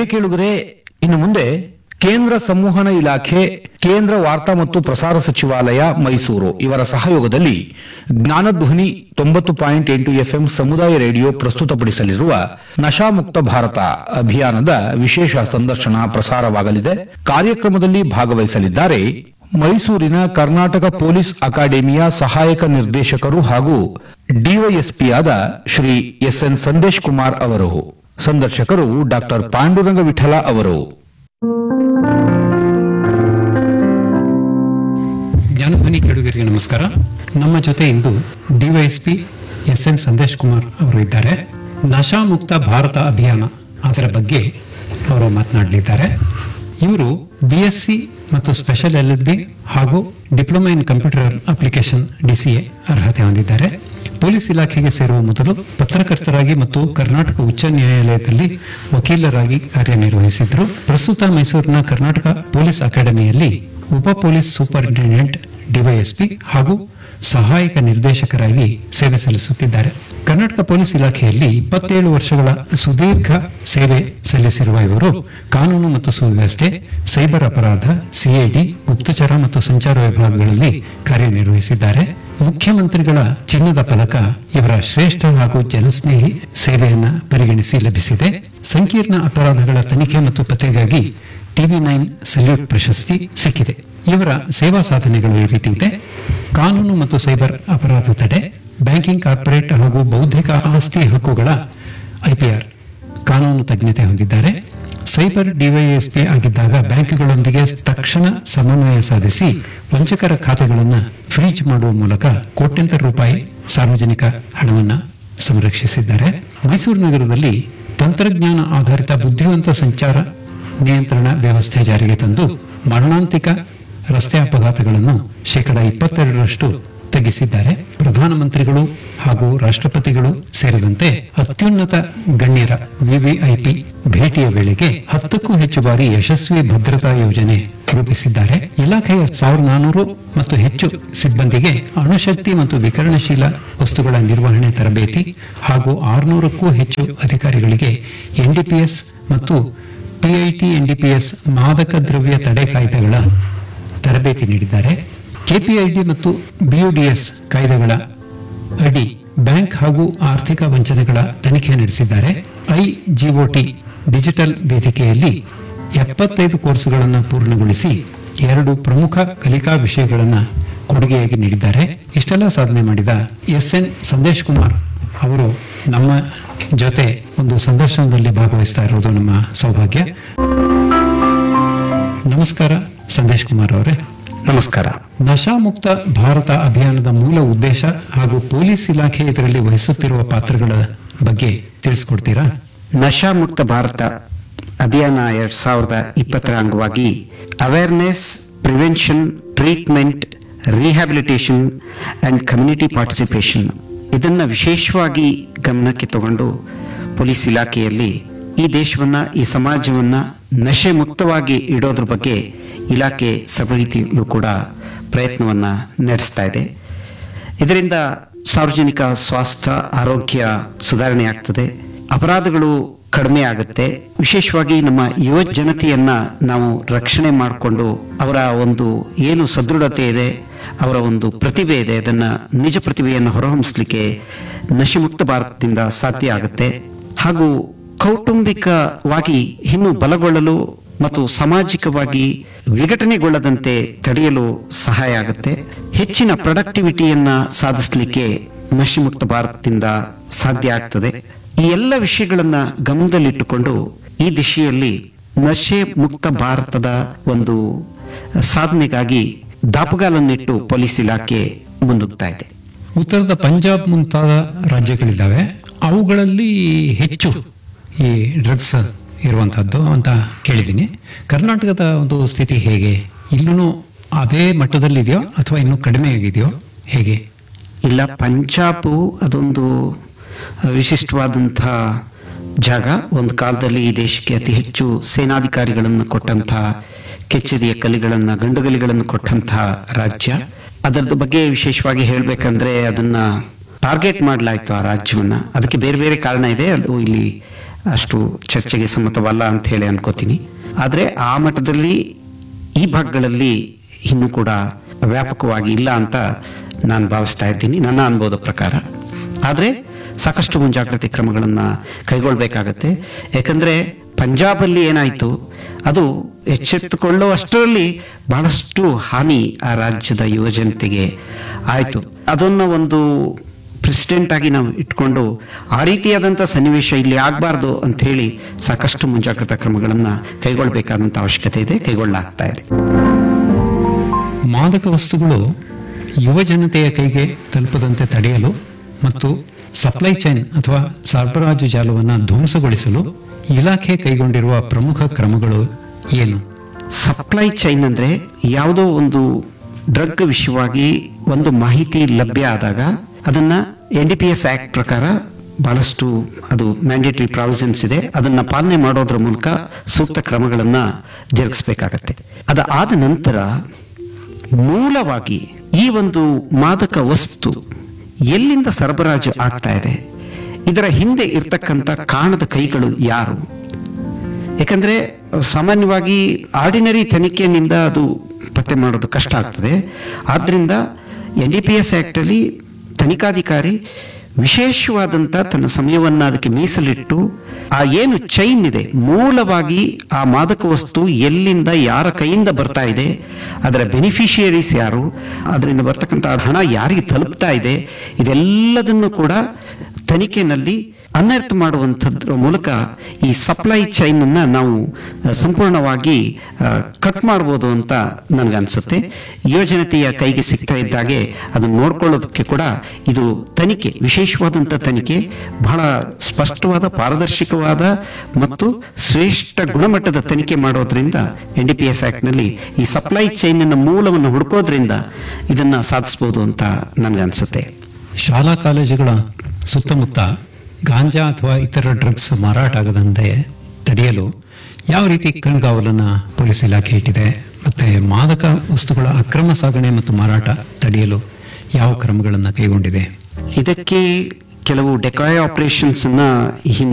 ಕೇಳುಗರೆ ಇನ್ನು ಮುಂದೆ ಕೇಂದ್ರ ಸಂವಹನ ಇಲಾಖೆ ಕೇಂದ್ರ ವಾರ್ತಾ ಮತ್ತು ಪ್ರಸಾರ ಸಚಿವಾಲಯ ಮೈಸೂರು ಇವರ ಸಹಯೋಗದಲ್ಲಿ ಜ್ಞಾನಧ್ವನಿ ತೊಂಬತ್ತು ಪಾಯಿಂಟ್ ಎಂಟು ಎಫ್ಎಂ ಸಮುದಾಯ ರೇಡಿಯೋ ಪ್ರಸ್ತುತಪಡಿಸಲಿರುವ ನಶಾಮುಕ್ತ ಭಾರತ ಅಭಿಯಾನದ ವಿಶೇಷ ಸಂದರ್ಶನ ಪ್ರಸಾರವಾಗಲಿದೆ ಕಾರ್ಯಕ್ರಮದಲ್ಲಿ ಭಾಗವಹಿಸಲಿದ್ದಾರೆ ಮೈಸೂರಿನ ಕರ್ನಾಟಕ ಪೊಲೀಸ್ ಅಕಾಡೆಮಿಯ ಸಹಾಯಕ ನಿರ್ದೇಶಕರು ಹಾಗೂ ಡಿವೈಎಸ್ಪಿ ಆದ ಶ್ರೀ ಎಸ್ ಎನ್ ಸಂದೇಶ್ ಕುಮಾರ್ ಅವರು ಸಂದರ್ಶಕರು ಡಾಕ್ಟರ್ ಪಾಂಡುರಂಗ ವಿಠಲ ಅವರು ಜ್ಞಾನಧ್ವನಿ ಕೇಳುಗರಿಗೆ ನಮಸ್ಕಾರ ನಮ್ಮ ಜೊತೆ ಇಂದು DYSP S N Sandesh Kumar ಅವರು ಇದ್ದಾರೆ ನಶಾಮುಕ್ತ ಭಾರತ ಅಭಿಯಾನ ಅದರ ಬಗ್ಗೆ ಅವರು ಮಾತನಾಡಲಿದ್ದಾರೆ ಇವರು ಬಿ ಎಸ್ ಸಿ ಮತ್ತು ಸ್ಪೆಷಲ್ ಎಲ್ ಎಲ್ ಬಿ ಹಾಗೂ diploma in computer application DCA ಅರ್ಹತೆ ಹೊಂದಿದ್ದಾರೆ ಪೊಲೀಸ್ ಇಲಾಖೆಗೆ ಸೇರುವ ಮೊದಲು ಪತ್ರಕರ್ತರಾಗಿ ಮತ್ತು ಕರ್ನಾಟಕ ಉಚ್ಚ ನ್ಯಾಯಾಲಯದಲ್ಲಿ ವಕೀಲರಾಗಿ ಕಾರ್ಯನಿರ್ವಹಿಸಿದ್ರು ಪ್ರಸ್ತುತ ಮೈಸೂರಿನ ಕರ್ನಾಟಕ ಪೊಲೀಸ್ ಅಕಾಡೆಮಿಯಲ್ಲಿ ಉಪ ಪೊಲೀಸ್ ಸೂಪರಿಂಟೆಂಡೆಂಟ್ ಡಿವೈಎಸ್ಪಿ ಹಾಗೂ ಸಹಾಯಕ ನಿರ್ದೇಶಕರಾಗಿ ಸೇವೆ ಸಲ್ಲಿಸುತ್ತಿದ್ದಾರೆ ಕರ್ನಾಟಕ ಪೊಲೀಸ್ ಇಲಾಖೆಯಲ್ಲಿ ಇಪ್ಪತ್ತೇಳು ವರ್ಷಗಳ ಸುದೀರ್ಘ ಸೇವೆ ಸಲ್ಲಿಸಿರುವ ಇವರು ಕಾನೂನು ಮತ್ತು ಸುವ್ಯವಸ್ಥೆ ಸೈಬರ್ ಅಪರಾಧ ಸಿಐಡಿ ಗುಪ್ತಚರ ಮತ್ತು ಸಂಚಾರ ವಿಭಾಗಗಳಲ್ಲಿ ಕಾರ್ಯನಿರ್ವಹಿಸಿದ್ದಾರೆ ಮುಖ್ಯಮಂತ್ರಿಗಳ ಚಿನ್ನದ ಫಲಕ ಇವರ ಶ್ರೇಷ್ಠ ಹಾಗೂ ಜನಸ್ನೇಹಿ ಸೇವೆಯನ್ನ ಪರಿಗಣಿಸಿ ಲಭಿಸಿದೆ ಸಂಕೀರ್ಣ ಅಪರಾಧಗಳ ತನಿಖೆ ಮತ್ತು ಪತ್ತೆಗಾಗಿ ಟಿವಿ ನೈನ್ ಸಲ್ಯೂಟ್ ಪ್ರಶಸ್ತಿ ಸಿಕ್ಕಿದೆ ಇವರ ಸೇವಾ ಸಾಧನೆಗಳು ಈ ರೀತಿ ಇದೆ ಕಾನೂನು ಮತ್ತು ಸೈಬರ್ ಅಪರಾಧ ತಡೆ ಬ್ಯಾಂಕಿಂಗ್ ಕಾರ್ಪೊರೇಟ್ ಹಾಗೂ ಬೌದ್ಧಿಕ ಆಸ್ತಿ ಹಕ್ಕುಗಳ ಐಪಿಆರ್ ಕಾನೂನು ತಜ್ಞತೆ ಹೊಂದಿದ್ದಾರೆ ಸೈಬರ್ ಡಿವೈಎಸ್ಪಿ ಆಗಿದ್ದಾಗ ಬ್ಯಾಂಕ್ಗಳೊಂದಿಗೆ ತಕ್ಷಣ ಸಮನ್ವಯ ಸಾಧಿಸಿ ವಂಚಕರ ಖಾತೆಗಳನ್ನು ಫ್ರೀಜ್ ಮಾಡುವ ಮೂಲಕ ಕೋಟ್ಯಂತರ ರೂಪಾಯಿ ಸಾರ್ವಜನಿಕ ಹಣವನ್ನು ಸಂರಕ್ಷಿಸಿದ್ದಾರೆ ಮೈಸೂರು ನಗರದಲ್ಲಿ ತಂತ್ರಜ್ಞಾನ ಆಧಾರಿತ ಬುದ್ಧಿವಂತ ಸಂಚಾರ ನಿಯಂತ್ರಣ ವ್ಯವಸ್ಥೆ ಜಾರಿಗೆ ತಂದು ಮರಣಾಂತಿಕ ರಸ್ತೆ ಅಪಘಾತಗಳನ್ನು ಶೇಕಡ ಇಪ್ಪತ್ತೆರಡರಷ್ಟು ತಗ್ಗಿಸಿದ್ದಾರೆ ಪ್ರಧಾನಮಂತ್ರಿಗಳು ಹಾಗೂ ರಾಷ್ಟ್ರಪತಿಗಳು ಸೇರಿದಂತೆ ಅತ್ಯುನ್ನತ ಗಣ್ಯರ ವಿವಿಐಪಿ ಭೇಟಿಯ ವೇಳೆಗೆ ಹತ್ತಕ್ಕೂ ಹೆಚ್ಚು ಬಾರಿ ಯಶಸ್ವಿ ಭದ್ರತಾ ಯೋಜನೆ ರೂಪಿಸಿದ್ದಾರೆ ಇಲಾಖೆಯ ಸಾವಿರದ ನಾನೂರು ಮತ್ತು ಹೆಚ್ಚು ಸಿಬ್ಬಂದಿಗೆ ಅಣುಶಕ್ತಿ ಮತ್ತು ವಿಕರಣಶೀಲ ವಸ್ತುಗಳ ನಿರ್ವಹಣೆ ತರಬೇತಿ ಹಾಗೂ ಆರುನೂರಕ್ಕೂ ಹೆಚ್ಚು ಅಧಿಕಾರಿಗಳಿಗೆ ಎನ್ಡಿಪಿಎಸ್ ಮತ್ತು ಪಿಐಟಿ ಎನ್ಡಿಪಿಎಸ್ ಮಾದಕ ದ್ರವ್ಯ ತಡೆ ಕಾಯ್ದೆಗಳ ತರಬೇತಿ ನೀಡಿದ್ದಾರೆ ಕೆಪಿಐಡಿ ಮತ್ತು ಬಿಯುಡಿಎಸ್ ಕಾಯ್ದೆಗಳ ಅಡಿ ಬ್ಯಾಂಕ್ ಹಾಗೂ ಆರ್ಥಿಕ ವಂಚನೆಗಳ ತನಿಖೆ ನಡೆಸಿದ್ದಾರೆ ಐಜಿಒಟಿ ಡಿಜಿಟಲ್ ವೇದಿಕೆಯಲ್ಲಿ ಎಪ್ಪತ್ತೈದು ಕೋರ್ಸುಗಳನ್ನು ಪೂರ್ಣಗೊಳಿಸಿ ಎರಡು ಪ್ರಮುಖ ಕಲಿಕಾ ವಿಷಯಗಳನ್ನು ಕೊಡುಗೆಯಾಗಿ ನೀಡಿದ್ದಾರೆ ಇಷ್ಟೆಲ್ಲ ಸಾಧನೆ ಮಾಡಿದ ಎಸ್ ಎನ್ ಸಂದೇಶ್ ಕುಮಾರ್ ಅವರು ನಮ್ಮ ಜೊತೆ ಒಂದು ಸಂದರ್ಶನದಲ್ಲಿ ಭಾಗವಹಿಸ್ತಾ ಇರೋದು ನಮ್ಮ ಸೌಭಾಗ್ಯ ನಮಸ್ಕಾರ ಸಂದೇಶ್ ಕುಮಾರ್ ಅವರೇ ನಮಸ್ಕಾರ ನಶಾಮುಕ್ತ ಭಾರತ ಅಭಿಯಾನದ ಮೂಲ ಉದ್ದೇಶ ಹಾಗೂ ಪೊಲೀಸ್ ಇಲಾಖೆ ಇದರಲ್ಲಿ ವಹಿಸುತ್ತಿರುವ ಪಾತ್ರಗಳ ಬಗ್ಗೆ ತಿಳಿಸ್ಕೊಡ್ತೀರಾ ನಶಾಮುಕ್ತ ಭಾರತ ಅಭಿಯಾನ ಎರಡ್ ಸಾವಿರದ ಇಪ್ಪತ್ತರ ಅಂಗವಾಗಿ awareness prevention treatment rehabilitation and community participation ಇದನ್ನ ವಿಶೇಷವಾಗಿ ಗಮನಕ್ಕೆ ತಗೊಂಡು ಪೊಲೀಸ್ ಇಲಾಖೆಯಲ್ಲಿ ಈ ದೇಶವನ್ನ ಈ ಸಮಾಜವನ್ನ ನಶೆ ಮುಕ್ತವಾಗಿ ಇಡೋದ್ರ ಬಗ್ಗೆ ಇಲಾಖೆ ಸಬಲೀತಿಯಲ್ಲೂ ಕೂಡ ಪ್ರಯತ್ನವನ್ನ ನಡೆಸ್ತಾ ಇದೆ ಇದರಿಂದ ಸಾರ್ವಜನಿಕ ಸ್ವಾಸ್ಥ್ಯ ಆರೋಗ್ಯ ಸುಧಾರಣೆ ಆಗ್ತದೆ ಅಪರಾಧಗಳು ಕಡಿಮೆ ಆಗುತ್ತೆ ವಿಶೇಷವಾಗಿ ನಮ್ಮ ಯುವ ಜನತೆಯನ್ನ ನಾವು ರಕ್ಷಣೆ ಮಾಡಿಕೊಂಡು ಅವರ ಒಂದು ಏನು ಸದೃಢತೆ ಇದೆ ಅವರ ಒಂದು ಪ್ರತಿಭೆ ಇದೆ ಅದನ್ನ ನಿಜ ಪ್ರತಿಭೆಯನ್ನು ಹೊರಹೊಮ್ಮಿಸ್ಲಿಕ್ಕೆ ನಶೆಮುಕ್ತ ಭಾರತದಿಂದ ಸಾಧ್ಯ ಆಗುತ್ತೆ ಹಾಗೂ ಕೌಟುಂಬಿಕವಾಗಿ ಇನ್ನೂ ಬಲಗೊಳ್ಳಲು ಮತ್ತು ಸಾಮಾಜಿಕವಾಗಿ ವಿಘಟನೆಗೊಳ್ಳದಂತೆ ತಡೆಯಲು ಸಹಾಯ ಆಗುತ್ತೆ ಹೆಚ್ಚಿನ ಪ್ರೊಡಕ್ಟಿವಿಟಿಯನ್ನ ಸಾಧಿಸಲಿಕ್ಕೆ ನಶೆಮುಕ್ತ ಭಾರತದಿಂದ ಸಾಧ್ಯ ಆಗ್ತದೆ ಈ ಎಲ್ಲ ವಿಷಯಗಳನ್ನ ಗಮನದಲ್ಲಿಟ್ಟುಕೊಂಡು ಈ ದಿಶೆಯಲ್ಲಿ ನಶೆ ಮುಕ್ತ ಭಾರತದ ಒಂದು ಸಾಧನೆಗಾಗಿ ದಾಪುಗಾಲನ್ನಿಟ್ಟು ಪೊಲೀಸ್ ಇಲಾಖೆ ಮುನ್ನುಗ್ತಾ ಇದೆ ಉತ್ತರದ ಪಂಜಾಬ್ ಮುಂತಾದ ರಾಜ್ಯಗಳಿದ್ದಾವೆ ಅವುಗಳಲ್ಲಿ ಹೆಚ್ಚು ಈ ಡ್ರಗ್ಸ್ ಇರುವಂತಹದ್ದು ಅಂತ ಕೇಳಿದ್ದೀನಿ ಕರ್ನಾಟಕದ ಒಂದು ಸ್ಥಿತಿ ಹೇಗೆ ಇಲ್ಲೂ ಅದೇ ಮಟ್ಟದಲ್ಲಿದೆಯೋ ಅಥವಾ ಇನ್ನೂ ಕಡಿಮೆ ಆಗಿದೆಯೋ ಹೇಗೆ ಇಲ್ಲ ಪಂಜಾಬ್ ಅದೊಂದು ವಿಶಿಷ್ಟವಾದಂತಹ ಜಾಗ ಒಂದು ಕಾಲದಲ್ಲಿ ಈ ದೇಶಕ್ಕೆ ಅತಿ ಹೆಚ್ಚು ಸೇನಾಧಿಕಾರಿಗಳನ್ನು ಕೊಟ್ಟಂತಹ ಕೆಚ್ಚೆದೆಯ ಕಲಿಗಳನ್ನ ಗಂಡುಗಲಿಗಳನ್ನು ಕೊಟ್ಟಂತಹ ರಾಜ್ಯ ಅದರದ ಬಗ್ಗೆ ವಿಶೇಷವಾಗಿ ಹೇಳಬೇಕಂದ್ರೆ ಅದನ್ನ ಟಾರ್ಗೆಟ್ ಮಾಡಲಾಯ್ತು ಆ ರಾಜ್ಯವನ್ನ ಅದಕ್ಕೆ ಬೇರೆ ಬೇರೆ ಕಾರಣ ಇದೆ ಅದು ಇಲ್ಲಿ ಅಷ್ಟು ಚರ್ಚೆಗೆ ಸಮ್ಮತವಲ್ಲ ಅಂತ ಹೇಳಿ ಅನ್ಕೋತೀನಿ ಆದರೆ ಆ ಮಟ್ಟದಲ್ಲಿ ಈ ಭಾಗಗಳಲ್ಲಿ ಇನ್ನೂ ಕೂಡ ವ್ಯಾಪಕವಾಗಿ ಇಲ್ಲ ಅಂತ ನಾನು ಭಾವಿಸ್ತಾ ಇದ್ದೀನಿ ನನ್ನ ಅನುಭವದ ಪ್ರಕಾರ ಆದರೆ ಸಾಕಷ್ಟು ಮುಂಜಾಗ್ರತೆ ಕ್ರಮಗಳನ್ನು ಕೈಗೊಳ್ಳಬೇಕಾಗತ್ತೆ ಯಾಕಂದರೆ ಪಂಜಾಬಲ್ಲಿ ಏನಾಯಿತು ಅದು ಎಚ್ಚೆತ್ತುಕೊಳ್ಳುವಷ್ಟರಲ್ಲಿ ಬಹಳಷ್ಟು ಹಾನಿ ಆ ರಾಜ್ಯದ ಯುವಜನತೆಗೆ ಆಯಿತು ಅದನ್ನು ಒಂದು ಪ್ರೆಸಿಡೆಂಟ್ ಆಗಿ ನಾವು ಇಟ್ಕೊಂಡು ಆ ರೀತಿಯಾದಂಥ ಸನ್ನಿವೇಶ ಇಲ್ಲಿ ಆಗಬಾರ್ದು ಅಂತ ಹೇಳಿ ಸಾಕಷ್ಟು ಮುಂಜಾಗ್ರತಾ ಕ್ರಮಗಳನ್ನು ಕೈಗೊಳ್ಳಬೇಕಾದಂಥ ಅವಶ್ಯಕತೆ ಇದೆ ಕೈಗೊಳ್ಳಲಾಗ್ತಾ ಇದೆ ಮಾದಕ ವಸ್ತುಗಳು ಯುವ ಜನತೆಯ ಕೈಗೆ ತಲುಪದಂತೆ ತಡೆಯಲು ಮತ್ತು ಸಪ್ಲೈ ಚೈನ್ ಅಥವಾ ಸರಬರಾಜು ಜಾಲವನ್ನು ಧ್ವಂಸಗೊಳಿಸಲು ಇಲಾಖೆ ಕೈಗೊಂಡಿರುವ ಪ್ರಮುಖ ಕ್ರಮಗಳು ಏನು ಸಪ್ಲೈ ಚೈನ್ ಅಂದ್ರೆ ಯಾವುದೋ ಒಂದು ಡ್ರಗ್ ವಿಷಯವಾಗಿ ಒಂದು ಮಾಹಿತಿ ಲಭ್ಯ ಆದಾಗ ಅದನ್ನ N D P S act ಪ್ರಕಾರ ಬಹಳಷ್ಟು ಅದು ಮ್ಯಾಂಡೇಟರಿ ಪ್ರಾವಿಷನ್ಸ್ ಇದೆ ಅದನ್ನ ಪಾಲನೆ ಮಾಡೋದ್ರ ಮೂಲಕ ಸೂಕ್ತ ಕ್ರಮಗಳನ್ನ ಜರುಗಿಸಬೇಕಾಗತ್ತೆ ಅದಾದ ನಂತರ ಮೂಲವಾಗಿ ಈ ಒಂದು ಮಾದಕ ವಸ್ತು ಎಲ್ಲಿಂದ ಸರಬರಾಜು ಆಗ್ತಾ ಇದೆ ಇದರ ಹಿಂದೆ ಇರ್ತಕ್ಕಂಥ ಕಾಣದ ಕೈಗಳು ಯಾರು ಯಾಕಂದ್ರೆ ಸಾಮಾನ್ಯವಾಗಿ ಆರ್ಡಿನರಿ ತನಿಖೆಯಿಂದ ಅದು ಪತ್ತೆ ಮಾಡೋದು ಕಷ್ಟ ಆಗ್ತದೆ ಆದ್ರಿಂದ ಎನ್ ಡಿ ಪಿ ಎಸ್ ಆ್ಯಕ್ಟಲ್ಲಿ ತನಿಖಾಧಿಕಾರಿ ವಿಶೇಷವಾದಂಥ ತನ್ನ ಸಮಯವನ್ನ ಅದಕ್ಕೆ ಮೀಸಲಿಟ್ಟು ಆ ಏನು ಚೈನ್ ಇದೆ ಮೂಲವಾಗಿ ಆ ಮಾದಕ ವಸ್ತು ಎಲ್ಲಿಂದ ಯಾರ ಕೈಯಿಂದ ಬರ್ತಾ ಇದೆ ಅದರ ಬೆನಿಫಿಷಿಯರೀಸ್ ಯಾರು ಅದರಿಂದ ಬರ್ತಕ್ಕಂಥ ಹಣ ಯಾರಿಗೆ ತಲುಪ್ತಾ ಇದೆ ಇದೆಲ್ಲದನ್ನು ಕೂಡ ತನಿಖೆನಲ್ಲಿ ಅನರ್ಥ ಮಾಡುವಂಥದ್ರ ಮೂಲಕ ಈ ಸಪ್ಲೈ ಚೈನ್ ಅನ್ನ ನಾವು ಆ, ಸಂಪೂರ್ಣವಾಗಿ ಕಟ್ ಮಾಡ್ಬೋದು ಅಂತ ನನಗನ್ಸುತ್ತೆ ಯೋಜನತೆಯ ಕೈಗೆ ಸಿಗ್ತಾ ಇದ್ದಾಗೆ ಅದನ್ನು ನೋಡ್ಕೊಳ್ಳೋದಕ್ಕೆ ಕೂಡ ಇದು ತನಿಖೆ ವಿಶೇಷವಾದಂಥ ತನಿಖೆ ಬಹಳ ಸ್ಪಷ್ಟವಾದ ಪಾರದರ್ಶಕವಾದ ಮತ್ತು ಶ್ರೇಷ್ಠ ಗುಣಮಟ್ಟದ ತನಿಖೆ ಮಾಡೋದ್ರಿಂದ ಎನ್ ಡಿ ಪಿ ಎಸ್ ಆಕ್ಟ್ನಲ್ಲಿ ಈ ಸಪ್ಲೈ ಚೈನ್ ಮೂಲವನ್ನು ಹುಡುಕೋದ್ರಿಂದ ಇದನ್ನ ಸಾಧಿಸಬಹುದು ಅಂತ ನನಗನ್ಸುತ್ತೆ ಶಾಲಾ ಕಾಲೇಜುಗಳ ಸುತ್ತಮುತ್ತ ಗಾಂಜಾ ಅಥವಾ ಇತರ ಡ್ರಗ್ಸ್ ಮಾರಾಟ ಆಗದಂತೆ ತಡೆಯಲು ಯಾವ ರೀತಿ ಕಣ್ಗಾವಲನ್ನು ಪೊಲೀಸ್ ಇಲಾಖೆ ಇಟ್ಟಿದೆ ಮತ್ತೆ ಮಾದಕ ವಸ್ತುಗಳ ಅಕ್ರಮ ಸಾಗಣೆ ಮತ್ತು ಮಾರಾಟ ತಡೆಯಲು ಯಾವ ಕ್ರಮಗಳನ್ನು ಕೈಗೊಂಡಿದೆ ಇದಕ್ಕೆ ಕೆಲವು ಡೆಕಾಯ್ ಆಪರೇಷನ್ಸ್ ಅನ್ನ ಈ ಹಿಂದೆ